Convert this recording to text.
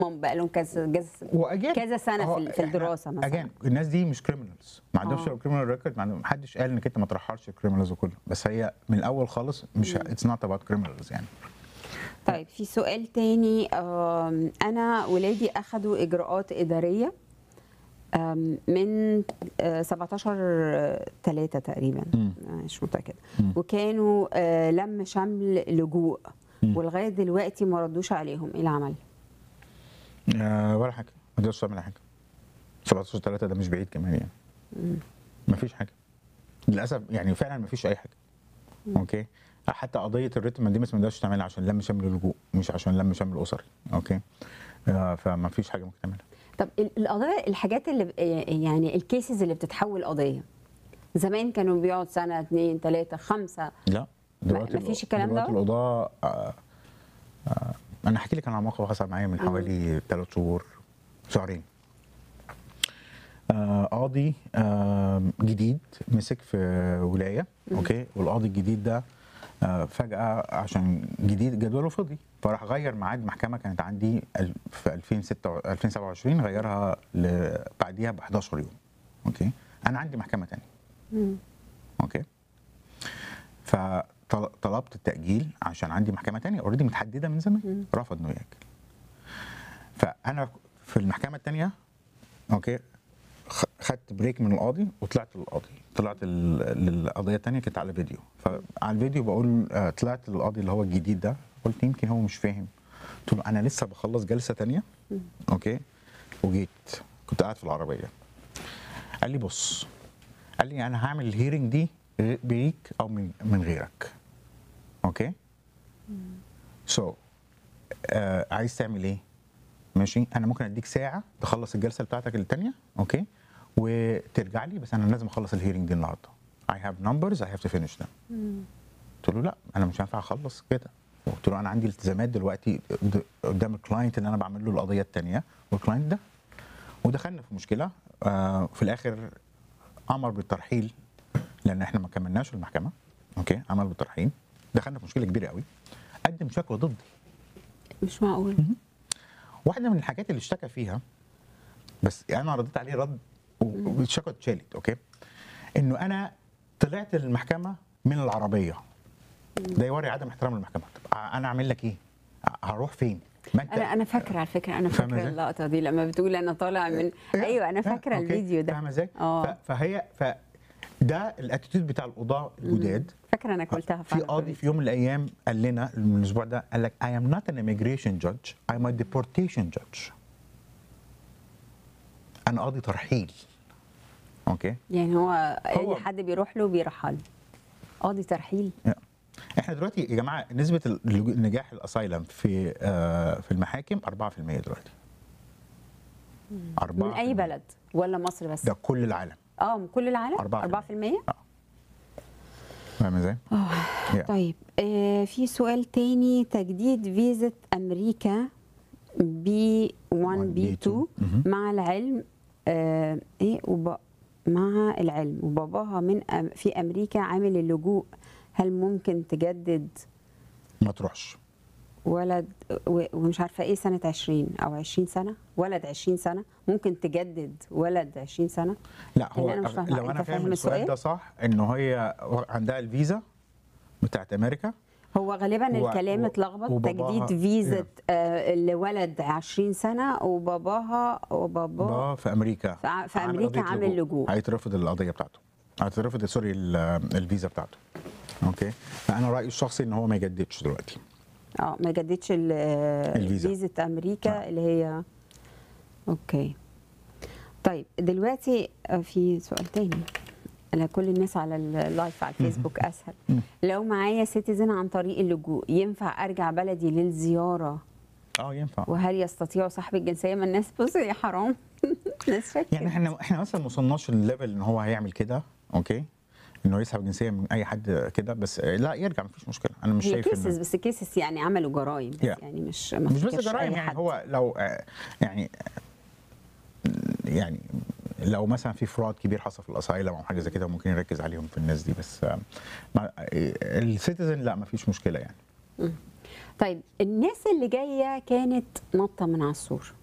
بقى لهم كذا كذا واجان كذا سنه في, في الدراسه مثلا اجان الناس دي مش كريمنالز ما عندهمش آه. كريمنال ريكورد ما حدش قال انك انت ما ترحلش الكريمنالز وكله بس هي من الاول خالص مش اتس نوت اباوت كريمنالز يعني طيب في سؤال تاني آم، انا ولادي اخذوا اجراءات اداريه آم، من آه، 17 3 تقريبا مم. مش متاكده مم. وكانوا آه، لم شمل لجوء مم. ولغايه دلوقتي ما ردوش عليهم ايه العمل؟ آه ولا حاجه ما تقدرش تعمل حاجه 17 3 ده مش بعيد كمان يعني ما فيش حاجه للاسف يعني فعلا ما فيش اي حاجه اوكي حتى قضيه الريتم دي ما تقدرش تعملها عشان لم شمل اللجوء مش عشان لم شمل اسري اوكي آه فما فيش حاجه ممكن تعملها طب ال- القضايا الحاجات اللي ب- يعني الكيسز اللي بتتحول قضيه زمان كانوا بيقعد سنه اثنين ثلاثه خمسه لا دلوقتي ما فيش الكلام دلوقتي ده؟ القضاء آه آه انا هحكي لك عن موقف حصل معايا من حوالي ثلاث شهور شهرين آه قاضي آه جديد مسك في ولايه اوكي والقاضي الجديد ده آه فجاه عشان جديد جدوله فضي فراح غير ميعاد محكمه كانت عندي ال- في 2006 2027 غيرها ل- بعديها ب 11 يوم اوكي انا عندي محكمه ثانيه اوكي فطلبت التاجيل عشان عندي محكمه تانية اوريدي متحدده من زمان رفض انه ياجل فانا في المحكمه التانية اوكي خ- خدت بريك من القاضي وطلعت للقاضي طلعت ال- للقضيه التانية كانت على فيديو فعلى الفيديو بقول آه، طلعت للقاضي اللي هو الجديد ده قلت يمكن هو مش فاهم قلت له انا لسه بخلص جلسه تانية اوكي وجيت كنت قاعد في العربيه قال لي بص قال لي انا هعمل الهيرنج دي غ- بيك او من من غيرك اوكي سو so, آه عايز تعمل ايه ماشي انا ممكن اديك ساعه تخلص الجلسه بتاعتك الثانيه اوكي وترجع لي بس انا لازم اخلص الهيرنج دي النهارده I have numbers I have to finish them قلت له لا انا مش هينفع اخلص كده قلت له انا عندي التزامات دلوقتي قد- قدام الكلاينت ان انا بعمل له القضيه الثانيه والكلاينت ده ودخلنا في مشكله آه في الاخر امر بالترحيل لان احنا ما كملناش المحكمه اوكي امر بالترحيل دخلنا في مشكله كبيره قوي قدم شكوى ضدي مش معقول واحده من الحاجات اللي اشتكى فيها بس انا رديت عليه رد و- والشكوى اتشالت اوكي انه انا طلعت المحكمه من العربيه ده يوري عدم احترام المحكمه طب انا اعمل لك ايه هروح فين ما انت انا انا فاكره على فكره انا فاهمة فاكره إزاي؟ اللقطه دي لما بتقول انا طالع من ايوه انا فاكره أوكي. الفيديو ده فاهمه ازاي اه ف- فهي ف ده الاتيتيود بتاع القضاه الجداد فاكره انك قلتها في فعلا قاضي في يوم من الايام قال لنا من الاسبوع ده قال لك I am not an immigration judge I'm a deportation judge انا قاضي ترحيل اوكي يعني هو هو- اي حد بيروح له بيرحل قاضي ترحيل احنا دلوقتي يا جماعه نسبه اللجوء- نجاح الاسايلم في آه، في المحاكم 4% دلوقتي 4% من اي بلد ولا مصر بس ده كل العالم اه من كل العالم 4%. 4% فاهم ازاي؟ Yeah. طيب آه في سؤال تاني تجديد فيزا امريكا بي 1 بي 2 مهم. مع العلم آه ايه وب... مع العلم وباباها من أم في امريكا عامل اللجوء هل ممكن تجدد ما تروحش ولد و- ومش عارفه ايه سنه 20 او 20 سنه ولد 20 سنه ممكن تجدد ولد 20 سنه لا هو يعني أنا مش فاهمة. لو انا أنت فاهم فاهم السؤال السؤال؟ ده صح انه هي و- عندها الفيزا بتاعت امريكا هو غالبا و- الكلام و- اتلخبط وباباها- تجديد فيزا آه لولد 20 سنه وباباها وباباه بابا في امريكا في ع- في عامل أمريكا قضية عامل لجوء. هيترفض القضيه بتاعته هيترفض سوري ال- الفيزا بتاعته اوكي فانا رايي الشخصي ان هو ما يجددش دلوقتي اه ما جددش ال- الفيزا. فيزا امريكا آه. اللي هي اوكي طيب دلوقتي آه، في سؤال تاني لكل الناس على اللايف على الفيسبوك اسهل لو معايا سيتيزن عن طريق اللجوء ينفع ارجع بلدي للزياره اه ينفع وهل يستطيع صاحب الجنسيه ما الناس بص يا حرام ناس فاكر يعني احنا احنا مثلا ما وصلناش لليفل ان هو هيعمل كده اوكي انه يسحب جنسيه من اي حد كده بس لا يرجع مفيش مشكله انا مش هي شايف كيسز إن بس كيسز يعني عملوا جرائم بس Yeah. يعني مش ما مش بس افتكرش جرائم أي يعني حد. هو لو آه، يعني يعني لو مثلا في فراد كبير حصل في الاسايلم او حاجه زي كده ممكن يركز عليهم في الناس دي بس آه، مع- السيتيزن لا ما فيش مشكله يعني طيب الناس اللي جايه كانت نطه من على السور